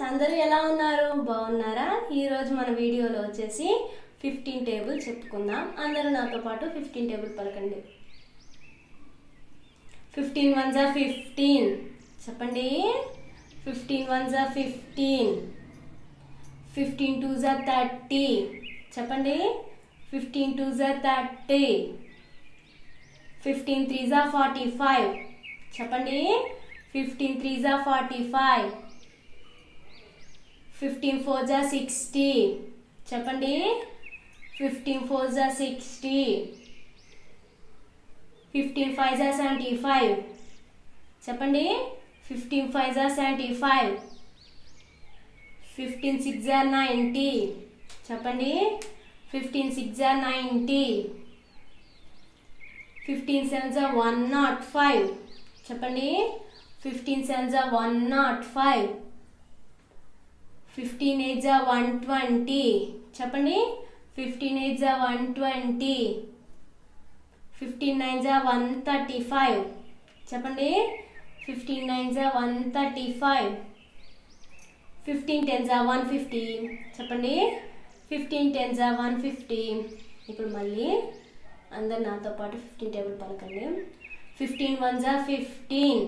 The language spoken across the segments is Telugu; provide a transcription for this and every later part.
అందరూ ఎలా ఉన్నారు బాగున్నారా ఈరోజు మన వీడియోలో వచ్చేసి ఫిఫ్టీన్ టేబుల్ చెప్పుకుందాం అందరూ నాతో పాటు ఫిఫ్టీన్ టేబుల్ పలకండి ఫిఫ్టీన్ వన్ జా ఫిఫ్టీన్ చెప్పండి ఫిఫ్టీన్ వన్ జా ఫిఫ్టీన్ ఫిఫ్టీన్ టూ జా థర్టీ చెప్పండి ఫిఫ్టీన్ టూ జా థర్టీ ఫిఫ్టీన్ త్రీ జా ఫార్టీ ఫైవ్ చెప్పండి ఫిఫ్టీన్ త్రీ జా ఫార్టీ ఫైవ్ ఫిఫ్టీన్ ఫోర్ జా సిక్స్టీ చెప్పండి ఫిఫ్టీన్ ఫోర్ జా సిక్స్టీ ఫిఫ్టీన్ ఫైవ్ జా సెవెంటీ ఫైవ్ చెప్పండి ఫిఫ్టీన్ ఫైవ్ జా సెవెంటీ ఫైవ్ ఫిఫ్టీన్ సిక్స్ జా నైంటీ చెప్పండి ఫిఫ్టీన్ సిక్స్ జా నైంటీ ఫిఫ్టీన్ సెవెన్ జా వన్ నాట్ ఫైవ్ చెప్పండి ఫిఫ్టీన్ సెవెన్ జా one nought five fifteen eight జా వన్ ట్వంటీ చెప్పండి ఫిఫ్టీన్ ఎయిట్ జా వన్ ట్వంటీ ఫిఫ్టీన్ నైన్ జా వన్ థర్టీ ఫైవ్ చెప్పండి ఫిఫ్టీన్ నైన్ జా one thirty five fifteen ten జా వన్ ఫిఫ్టీ చెప్పండి ఫిఫ్టీన్ టెన్ జా వన్ ఫిఫ్టీ ఇప్పుడు మళ్ళీ అందరు నాతో పాటు ఫిఫ్టీన్ టేబుల్ పలకండి ఫిఫ్టీన్ వన్ జా ఫిఫ్టీన్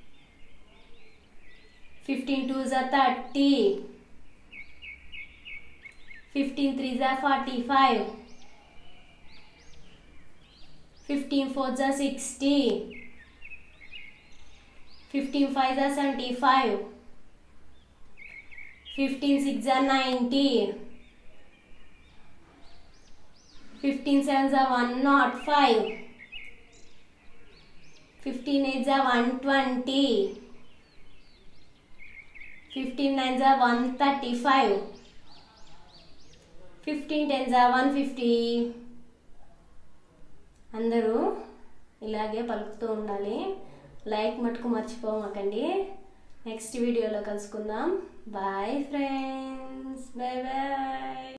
ఫిఫ్టీన్ టూ జా థర్టీ ఫిఫ్టీన్ త్రీ జా ఫార్టీ ఫైవ్ ఫిఫ్టీన్ ఫోర్ జా సిక్స్టీ ఫిఫ్టీన్ ఫైవ్ జా సెవెంటీ ఫైవ్ ఫిఫ్టీన్ సిక్స్ జా నైంటీ ఫిఫ్టీన్ సెవెన్ జా one nought five fifteen eight జా వన్ ట్వంటీ ఫిఫ్టీన్ నైన్ జా one thirty five fifteen ten జా వన్ ఫిఫ్టీ అందరూ ఇలాగే పలుకుతూ ఉండాలి లైక్ మటుకు మర్చిపోమాకండి నెక్స్ట్ వీడియోలో కలుసుకుందాం బాయ్ ఫ్రెండ్స్ బాయ్ బాయ్